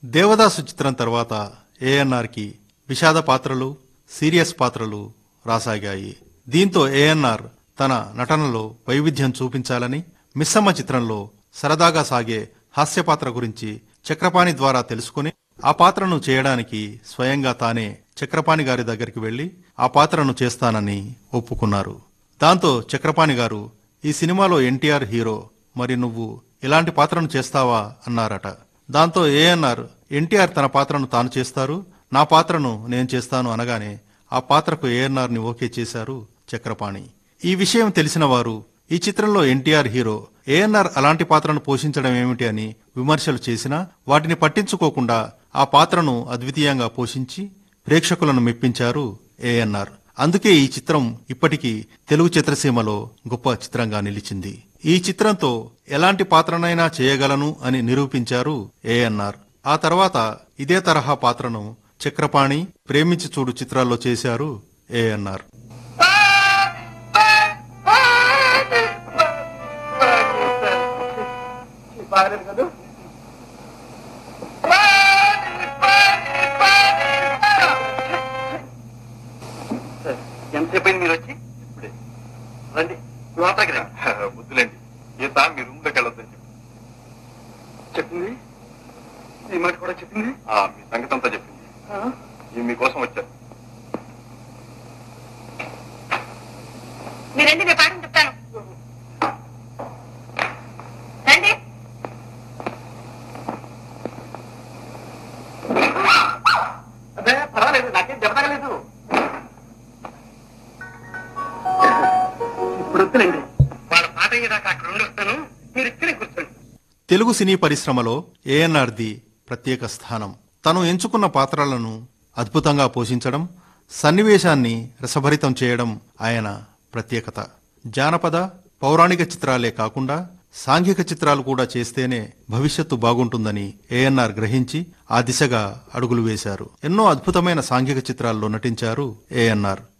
దేవదాసు చిత్రం తర్వాత ఏఎన్ఆర్కి విషాద పాత్రలు సీరియస్ పాత్రలు రాసాగాయి దీంతో ఏఎన్ఆర్ తన నటనలో వైవిధ్యం చూపించాలని మిస్సమ్మ చిత్రంలో సరదాగా సాగే హాస్య పాత్ర గురించి చక్రపాణి ద్వారా తెలుసుకుని ఆ పాత్రను చేయడానికి స్వయంగా తానే చక్రపాణి గారి దగ్గరికి వెళ్లి ఆ పాత్రను చేస్తానని ఒప్పుకున్నారు దాంతో చక్రపాణి గారు ఈ సినిమాలో ఎన్టీఆర్ హీరో మరి నువ్వు ఇలాంటి పాత్రను చేస్తావా అన్నారట దాంతో ఏఎన్ఆర్ ఎన్టీఆర్ తన పాత్రను తాను చేస్తారు నా పాత్రను నేను చేస్తాను అనగానే ఆ పాత్రకు ఏఎన్ఆర్ ని ఓకే చేశారు చక్రపాణి ఈ విషయం తెలిసిన వారు ఈ చిత్రంలో ఎన్టీఆర్ హీరో ఏఎన్ఆర్ అలాంటి పాత్రను పోషించడం ఏమిటి అని విమర్శలు చేసినా వాటిని పట్టించుకోకుండా ఆ పాత్రను అద్వితీయంగా పోషించి ప్రేక్షకులను మెప్పించారు ఏఎన్ఆర్ అందుకే ఈ చిత్రం ఇప్పటికీ తెలుగు చిత్రసీమలో గొప్ప చిత్రంగా నిలిచింది ఈ చిత్రంతో ఎలాంటి పాత్రనైనా చేయగలను అని నిరూపించారు ఏఎన్ఆర్ ఆ తర్వాత ఇదే తరహా పాత్రను చక్రపాణి ప్రేమించి చూడు చిత్రాల్లో చేశారు ఏఎన్ఆర్ బాగలేదు కదా ఎంతసేపు అయింది మీరు వచ్చి ఇప్పుడే రండి లోపలికి రండి వద్దులేండి ఈత మీ రూమ్ లోకి వెళ్ళొద్దని చెప్పి చెప్పింది ఈ మాట కూడా చెప్పింది ఆ, మీ సంగతి అంతా చెప్పింది ఈ మీకోసం వచ్చారు మీరండి నేను పాఠం చెప్తాను రండి అదే పర్వాలేదు నాకేం దెబ్బ తగలేదు ఇప్పుడు వద్దులేండి వాళ్ళ పాట అయ్యేదాకా అక్కడ ఉండి వస్తాను మీరు ఇక్కడే కూర్చోండి తెలుగు సినీ పరిశ్రమలో ఏఎన్ఆర్ది ప్రత్యేక స్థానం తను ఎంచుకున్న పాత్రలను అద్భుతంగా పోషించడం సన్నివేశాన్ని రసభరితం చేయడం ఆయన ప్రత్యేకత జానపద పౌరాణిక చిత్రాలే కాకుండా సాంఘిక చిత్రాలు కూడా చేస్తేనే భవిష్యత్తు బాగుంటుందని ఏఎన్ఆర్ గ్రహించి ఆ దిశగా అడుగులు వేశారు ఎన్నో అద్భుతమైన సాంఘిక చిత్రాల్లో నటించారు ఏఎన్ఆర్